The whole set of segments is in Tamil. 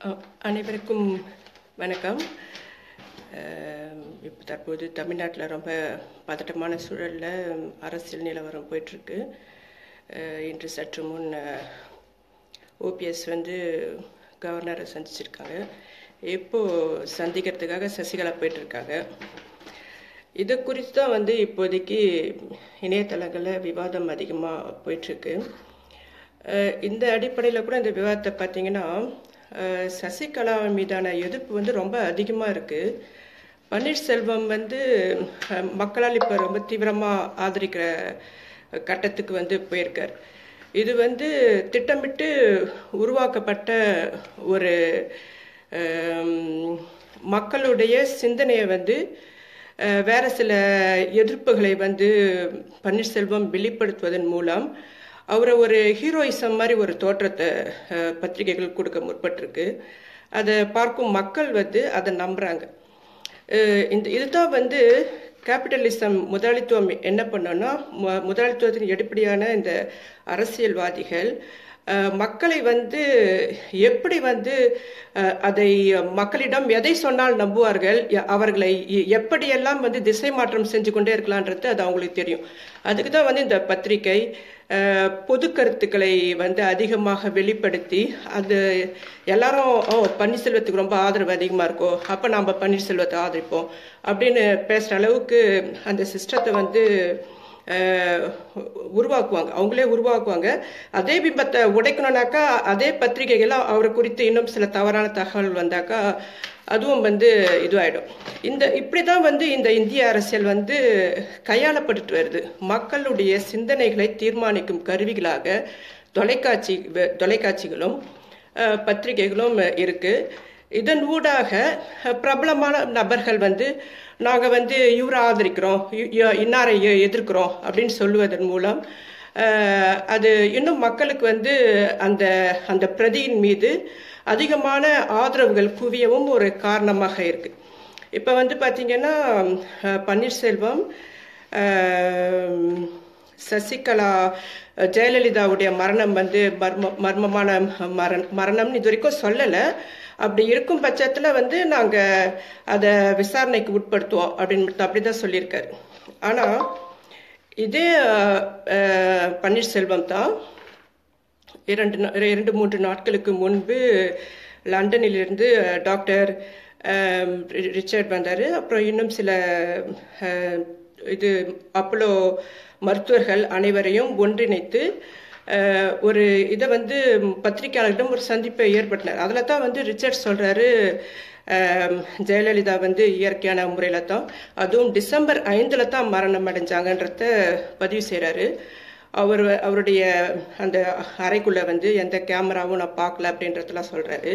அ- அனைவருக்கும் வணக்கம் அஹ், இப்போ தற்போது தமிழ்நாட்டில் ரொம்ப பதட்டமான சூழலில் அரசியல் நிலவரம் போயிட்டுருக்கு அஹ், இன்று சற்று முன் ஓபிஎஸ் வந்து கவர்னரை சந்திச்சிருக்காங்க இப்போ சந்திக்கிறதுக்காக சசிகலா போயிட்டுருக்காங்க இது குறித்து தான் வந்து இப்போதைக்கு இணையதளங்களில் விவாதம் அதிகமாக போயிட்டுருக்கு அஹ் இந்த அடிப்படையில் கூட இந்த விவாதத்தை பார்த்தீங்கன்னா அஹ் சசிகலா மீதான எதிர்ப்பு வந்து ரொம்ப அதிகமாக இருக்குது பன்னீர்செல்வம் வந்து அஹ், மக்களால் இப்போ ரொம்ப தீவிரமாக ஆதரிக்கிற கட்டத்துக்கு வந்து போயிருக்கார் இது வந்து திட்டமிட்டு உருவாக்கப்பட்ட ஒரு அஹ், மக்களுடைய சிந்தனையை வந்து அஹ், வேற சில எதிர்ப்புகளை வந்து பன்னீர்செல்வம் வெளிப்படுத்துவதன் மூலம் அவரை ஒரு ஹீரோயிசம் மாதிரி ஒரு தோற்றத்தை அஹ், பத்திரிகைகள் கொடுக்க முற்பட்டிருக்கு அதை பார்க்கும் மக்கள் வந்து அதை நம்புறாங்க அஹ், இந்த இதுதான் வந்து கேபிட்டலிசம் முதலாளித்துவம் என்ன பண்ணோம்னா மு- முதலாளித்துவத்தின் அடிப்படையான இந்த அரசியல்வாதிகள் அஹ், மக்களை வந்து எப்படி வந்து அஹ், அதை மக்களிடம் எதை சொன்னால் நம்புவார்கள் எ- அவர்களை எ- எப்படியெல்லாம் வந்து திசை மாற்றம் செஞ்சு கொண்டே இருக்கலான்றது அது அவங்களுக்கு தெரியும் அதுக்கு தான் வந்து இந்த பத்திரிகை அஹ், பொது கருத்துக்களை வந்து அதிகமாக வெளிப்படுத்தி அது எல்லாரும் ஓ பன்னீர்செல்வத்துக்கு ரொம்ப ஆதரவு அதிகமாக இருக்கோ அப்போ நாம் பன்னீர்செல்வத்தை ஆதரிப்போம் அப்படின்னு பேசுகிற அளவுக்கு அந்த சிஸ்டத்தை வந்து அஹ், உருவாக்குவாங்க அவங்களே உருவாக்குவாங்க அதே பிம்பத்தை உடைக்கணும்னாக்கா அதே பத்திரிகைகள் அவரை குறித்து இன்னும் சில தவறான தகவல் வந்தாக்கா அதுவும் வந்து இதுவாயிடும் இந்த இப்படி தான் வந்து இந்த இந்திய அரசியல் வந்து கையாளப்பட்டுட்டு வருது மக்களுடைய சிந்தனைகளை தீர்மானிக்கும் கருவிகளாக தொலைக்காட்சி வ- தொலைக்காட்சிகளும் அஹ், பத்திரிகைகளும் இருக்கு இதன் ஊடாக அஹ், பிரபலமான நபர்கள் வந்து நாங்கள் வந்து இவரை ஆதரிக்கிறோம் இ- இ- இன்னாரை எ- எதிர்க்கிறோம் அப்படின்னு சொல்லுவதன் மூலம் அஹ், அது இன்னும் மக்களுக்கு வந்து அந்த அந்த பிரதியின் மீது அதிகமான ஆதரவுகள் குவியவும் ஒரு காரணமாக இருக்கு இப்போ வந்து பார்த்தீங்கன்னா அஹ், பன்னீர்செல்வம் அஹ், சசிகலா அஹ், ஜெயலலிதாவுடைய மரணம் வந்து மர்ம மர்மமான மரண மரணம்னு இது வரைக்கும் சொல்லலை அப்படி இருக்கும் பட்சத்தில் வந்து நாங்கள் அதை விசாரணைக்கு உட்படுத்துவோம் அப்படின்னு அப்படி தான் சொல்லியிருக்காரு ஆனால் இதே அஹ், அஹ், பன்னீர்செல்வம் தான் இரண்டு நா- இரண்டு மூன்று நாட்களுக்கு முன்பு லண்டனிலிருந்து அஹ், டாக்டர் அஹ், ரி- ரிச்சர்ட் வந்தார் அப்புறம் இன்னும் சில அஹ், இது அப்போலோ மருத்துவர்கள் அனைவரையும் ஒன்றிணைத்து அஹ், ஒரு இதை வந்து பத்திரிகையாளர்களிடம் ஒரு சந்திப்பை ஏற்படுத்தினார் அதில் தான் வந்து ரிச்சர்ட் சொல்கிறாரு ஜெயலலிதா வந்து இயற்கையான முறையில் தான் அதுவும் டிசம்பர் ஐந்தில் தான் மரணம் அடைஞ்சாங்கன்றத பதிவு செய்கிறாரு அவர் அவருடைய அந்த அறைக்குள்ள வந்து எந்த கேமராவும் நான் பார்க்கல அப்படின்றதெல்லாம் சொல்றாரு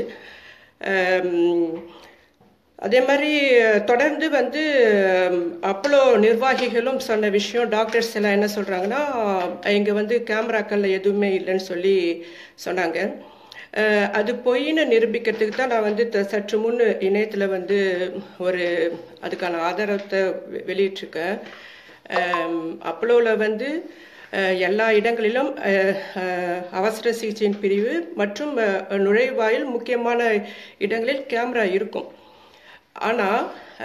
அம், அதே மாதிரி தொடர்ந்து வந்து அம், அப்போலோ நிர்வாகிகளும் சொன்ன விஷயம் டாக்டர்ஸ் எல்லாம் என்ன சொல்றாங்கன்னா இங்க வந்து கேமராக்கள்ல எதுவுமே இல்லைன்னு சொல்லி சொன்னாங்க அஹ், அது பொய்ன்னு நிரூபிக்கிறதுக்கு தான் நான் வந்து த- சற்று முன் இணையத்துல வந்து ஒரு அதுக்கான ஆதாரத்தை வெ- வெளியிட்டிருக்கேன் அம், அப்போலோவில் வந்து அஹ், எல்லா இடங்களிலும் அஹ், அஹ், அவசர சிகிச்சையின் பிரிவு மற்றும் அஹ், நுழைவாயில் முக்கியமான இடங்களில் கேமரா இருக்கும் ஆனால்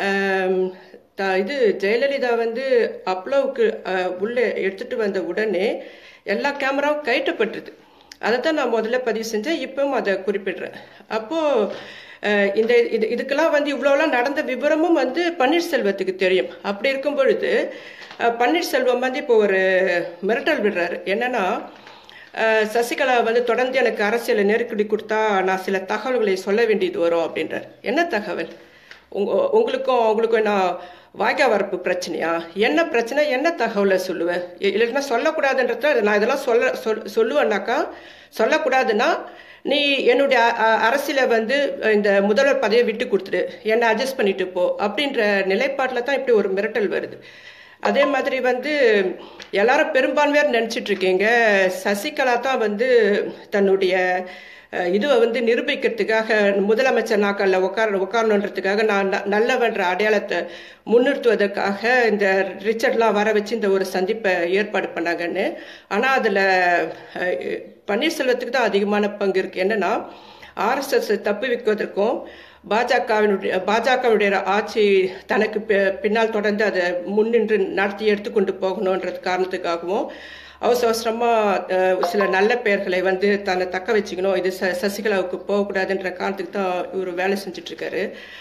இது ஜெயலலிதா வந்து அப்ளோவுக்கு அஹ், உள்ளே எடுத்துட்டு வந்த உடனே எல்லா கேமராவும் கைட்டப்பட்டது அதை தான் நான் முதல்ல பதிவு செஞ்சேன் இப்பவும் அதை குறிப்பிடுறேன் அப்போ அஹ், இந்த இது இதுக்கெல்லாம் வந்து இவ்வளோலாம் நடந்த விவரமும் வந்து பன்னீர்செல்வத்துக்கு தெரியும் அப்படி இருக்கும் பொழுது அஹ், பன்னீர்செல்வம் வந்து இப்போ ஒரு மிரட்டல் விடுறாரு என்னன்னா அஹ், சசிகலா வந்து தொடர்ந்து எனக்கு அரசியலை நெருக்கடி கொடுத்தா நான் சில தகவல்களை சொல்ல வேண்டியது வரும் அப்படின்றார் என்ன தகவல் உங்க உங்களுக்கும் உங்களுக்கும் நான் வாய்க்கா வரப்பு பிரச்சனையா என்ன பிரச்சனை என்ன தகவலை சொல்லுவேன் இ- இல்லைன்னா சொல்லக்கூடாதுன்றத நான் இதெல்லாம் சொல்ல சொல் சொல்லுவேன்னாக்கா சொல்லக்கூடாதுன்னா நீ என்னுடைய அ- அ- அரசியலை வந்து இந்த முதல்வர் பதவியை விட்டு கொடுத்துடு என்னை அட்ஜஸ்ட் பண்ணிட்டு போ அப்படின்ற நிலைப்பாட்டில் தான் இப்படி ஒரு மிரட்டல் வருது அதே மாதிரி வந்து எல்லாரும் பெரும்பான்மையார் நினைச்சிட்டு இருக்கீங்க சசிகலா தான் வந்து தன்னுடைய அஹ், இதுவை வந்து நிரூபிக்கிறதுக்காக முதலமைச்சர் நாக்கல்ல உட்கார உட்காரணுன்றதுக்காக நான் ந- நல்லவன்ற அடையாளத்தை முன்னிறுத்துவதற்காக இந்த ரிச்சர்ட்லாம் வர வச்சு இந்த ஒரு சந்திப்பை ஏற்பாடு பண்ணாங்கன்னு ஆனால் அதில் பன்னீர்செல்வத்துக்கு தான் அதிகமான பங்கு இருக்கு என்னன்னா ஆர்எஸ்எஸ் தப்பு வைப்பதற்கும் பாஜகவினுடைய பாஜகவுடைய ஆட்சி தனக்கு பி- பின்னால் தொடர்ந்து அதை முன்னின்று நடத்தி எடுத்துக்கொண்டு போகணுன்றது காரணத்துக்காகவும் அவசர அவசரமா அஹ், சில நல்ல பெயர்களை வந்து தன்னை தக்க வச்சுக்கணும் இது ச சசிகலாவுக்கு போகக்கூடாதுன்ற காரணத்துக்கு தான் இவர் வேலை செஞ்சுட்டு இருக்காரு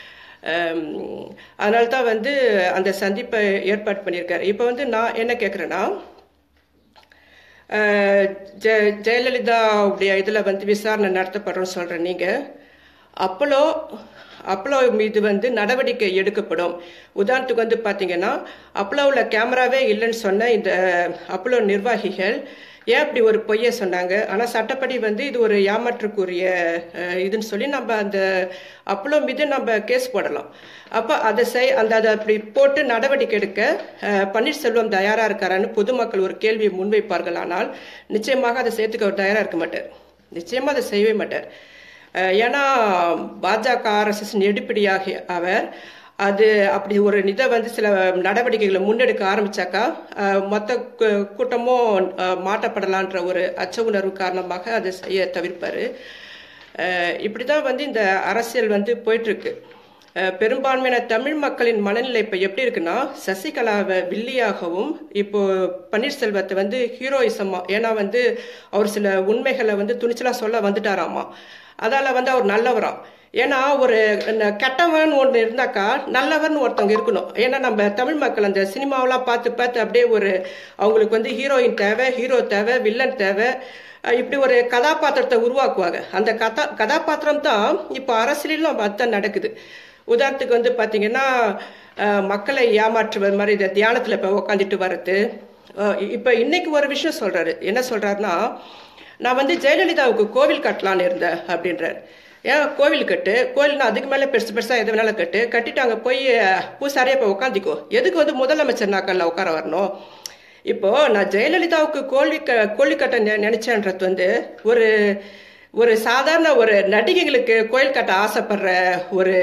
அதனால தான் வந்து அந்த சந்திப்பை ஏற்பாடு பண்ணியிருக்காரு இப்போ வந்து நான் என்ன கேட்குறேன்னா அஹ் ஜெ ஜெயலலிதாவுடைய இதில் வந்து விசாரணை நடத்தப்படுறோம்னு சொல்கிற நீங்கள் அப்போலோ அப்போலோ மீது வந்து நடவடிக்கை எடுக்கப்படும் உதாரணத்துக்கு வந்து பார்த்தீங்கன்னா அப்போலோவில் கேமராவே இல்லைன்னு சொன்ன இந்த அப்போலோ நிர்வாகிகள் ஏன் அப்படி ஒரு பொய்யை சொன்னாங்க ஆனால் சட்டப்படி வந்து இது ஒரு ஏமாற்றுக்குரிய அஹ், இதுன்னு சொல்லி நம்ம அந்த அப்போலோ மீது நம்ம கேஸ் போடலாம் அப்போ அதை செய் அந்த அதை அப்படி போட்டு நடவடிக்கை எடுக்க அஹ், பன்னீர்செல்வம் தயாராக இருக்காரான்னு பொதுமக்கள் ஒரு கேள்வியை முன்வைப்பார்கள் ஆனால் நிச்சயமாக அதை சேர்த்துக்க அவர் தயாராக இருக்க மாட்டார் நிச்சயமாக அதை செய்யவே மாட்டார் அஹ், ஏன்னா பாஜக ஆர்எஸ்எஸ் நெடுப்பிடியாகிய அவர் அது அப்படி ஒரு இதை வந்து சில நடவடிக்கைகளை முன்னெடுக்க ஆரம்பிச்சாக்கா அஹ், மொத்த கூ- கூட்டமும் அஹ், மாட்டப்படலான்ற ஒரு அச்ச உணர்வு காரணமாக அதை செய்ய தவிர்ப்பாரு அஹ், இப்படிதான் வந்து இந்த அரசியல் வந்து போயிட்டு இருக்கு அஹ், பெரும்பான்மையான தமிழ் மக்களின் மனநிலை இப்போ எப்படி இருக்குன்னா சசிகலாவை வில்லியாகவும் இப்போ பன்னீர்செல்வத்தை வந்து ஹீரோயிசமா ஏன்னா வந்து அவர் சில உண்மைகளை வந்து துணிச்சலா சொல்ல வந்துட்டாராமா அதால வந்து அவர் நல்லவராம் ஏன்னா ஒரு ந- கெட்டவன் ஒன்று இருந்தாக்கா நல்லவன் ஒருத்தவங்க இருக்கணும் ஏன்னா நம்ம தமிழ் மக்கள் அந்த சினிமாவெல்லாம் பார்த்து பார்த்து அப்படியே ஒரு அவங்களுக்கு வந்து ஹீரோயின் தேவை ஹீரோ தேவை வில்லன் தேவை அஹ் இப்படி ஒரு கதாபாத்திரத்தை உருவாக்குவாங்க அந்த கதா கதாபாத்திரம் தான் இப்போ அரசியலிலும் அதுதான் நடக்குது உதாரணத்துக்கு வந்து பார்த்தீங்கன்னா அஹ், மக்களை ஏமாற்றுவது மாதிரி இந்த தியானத்தில் இப்போ உட்காந்துட்டு வர்றது அஹ், இப்போ இன்னைக்கு ஒரு விஷயம் சொல்றாரு என்ன சொல்றாருன்னா நான் வந்து ஜெயலலிதாவுக்கு கோவில் கட்டலான்னு இருந்தேன் அப்படின்றார் ஏன் கோவில் கட்டு கோயில்னா அதுக்கு மேலே பெருசு பெருசாக எது வேணாலும் கட்டு கட்டிட்டு அங்கே போய் அஹ், பூசாரியா இப்போ உட்காந்துக்கோ எதுக்கு வந்து முதலமைச்சர் நாக்கல்ல உட்கார வரணும் இப்போ நான் ஜெயலலிதாவுக்கு கோழி க கோழி கட்ட நெ- நினைச்சேன்றது வந்து ஒரு ஒரு சாதாரண ஒரு நடிகைகளுக்கு கோயில் கட்ட ஆசைப்படுற ஒரு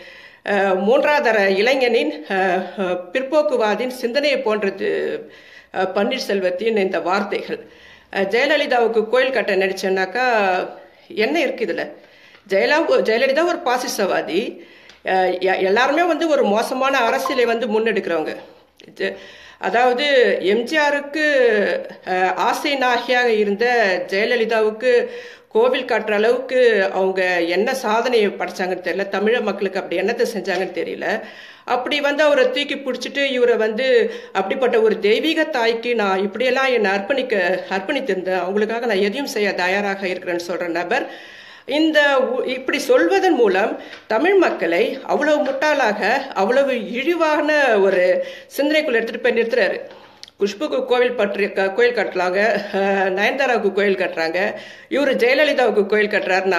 அஹ், மூன்றாதர இளைஞனின் அஹ், அஹ், பிற்போக்குவாதின் சிந்தனையை போன்றது அஹ், பன்னீர்செல்வத்தின் இந்த வார்த்தைகள் அஹ், ஜெயலலிதாவுக்கு கோயில் கட்ட நினைச்சேன்னாக்கா என்ன இருக்கு இதுல ஜெயலா ஜெயலலிதா ஒரு பாசிசவாதி அஹ், எ- எல்லாருமே வந்து ஒரு மோசமான அரசியலை வந்து முன்னெடுக்கிறவங்க ஜெ- அதாவது எம்ஜிஆருக்கு அஹ், ஆசை நாகியாக இருந்த ஜெயலலிதாவுக்கு கோவில் காட்டுற அளவுக்கு அவங்க என்ன சாதனையை படைச்சாங்கன்னு தெரியல தமிழக மக்களுக்கு அப்படி என்னத்தை செஞ்சாங்கன்னு தெரியல அப்படி வந்து அவரை தூக்கி பிடிச்சிட்டு இவரை வந்து அப்படிப்பட்ட ஒரு தெய்வீக தாய்க்கு நான் இப்படியெல்லாம் என்னை அர்ப்பணிக்க அர்ப்பணித்திருந்தேன் அவங்களுக்காக நான் எதையும் செய்ய தயாராக இருக்கிறேன்னு சொல்ற நபர் இந்த உ- இப்படி சொல்வதன் மூலம் தமிழ் மக்களை அவ்வளவு முட்டாளாக அவ்வளவு இழிவான ஒரு சிந்தனைக்குள்ள எடுத்துட்டு போய் நிறுத்துறாரு குஷ்புக்கு கோவில் பற்றி க- கோயில் கட்டுறாங்க அஹ், நயன்தாராவுக்கு கோயில் கட்டுறாங்க இவர் ஜெயலலிதாவுக்கு கோயில் கட்டுறாருன்னா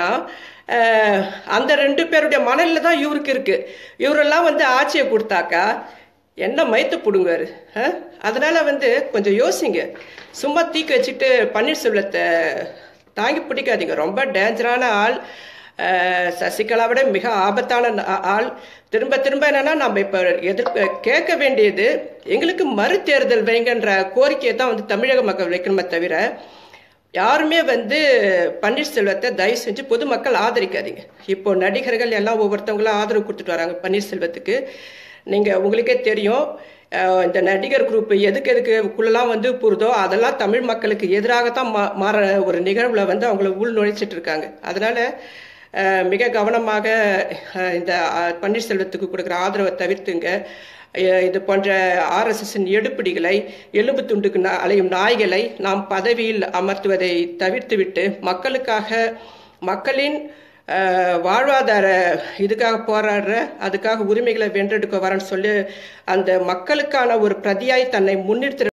அஹ், அந்த ரெண்டு பேருடைய மனநில தான் இவருக்கு இருக்கு இவரெல்லாம் வந்து ஆட்சியை கொடுத்தாக்கா என்ன மைத்து பிடுங்குவாரு அஹ்? அதனால வந்து கொஞ்சம் யோசிங்க சும்மா தீக்கு வச்சுட்டு பன்னீர்செல்வத்தை தாங்கி பிடிக்காதீங்க ரொம்ப டேஞ்சரான ஆள் அஹ், சசிகலாவிட மிக ஆபத்தான ந- ஆள் திரும்ப திரும்ப என்னன்னா நம்ம இப்ப எதிர்ப்பு கேட்க வேண்டியது எங்களுக்கு மறு தேர்தல் வைங்கன்ற கோரிக்கையை தான் வந்து தமிழக மக்கள் வைக்கணுமே தவிர யாருமே வந்து பன்னீர்செல்வத்தை தயவு செஞ்சு பொதுமக்கள் ஆதரிக்காதீங்க இப்போ நடிகர்கள் எல்லாம் ஒவ்வொருத்தவங்களும் ஆதரவு கொடுத்துட்டு வராங்க பன்னீர்செல்வத்துக்கு நீங்க உங்களுக்கே தெரியும் அஹ், இந்த நடிகர் குரூப் எதுக்கு எதுக்குள்ளெல்லாம் வந்து புரிதோ அதெல்லாம் தமிழ் மக்களுக்கு எதிராகத்தான் மா மாற ஒரு நிகழ்வுல வந்து அவங்கள உள் நுழைச்சிட்டு இருக்காங்க அதனால அஹ், மிக கவனமாக அஹ், இந்த அஹ், பன்னீர்செல்வத்துக்கு கொடுக்குற ஆதரவை தவிர்த்துங்க அஹ், இது போன்ற ஆர்எஸ்எஸ்ஸின் எடுப்பிடிகளை எலும்பு துண்டுக்கு நா- அலையும் நாய்களை நாம் பதவியில் அமர்த்துவதை தவிர்த்துவிட்டு மக்களுக்காக மக்களின் அஹ், வாழ்வாதார இதுக்காக போராடுற அதுக்காக உரிமைகளை வென்றெடுக்க வரேன்னு சொல்லி அந்த மக்களுக்கான ஒரு பிரதியாய் தன்னை முன்னிறுத்துற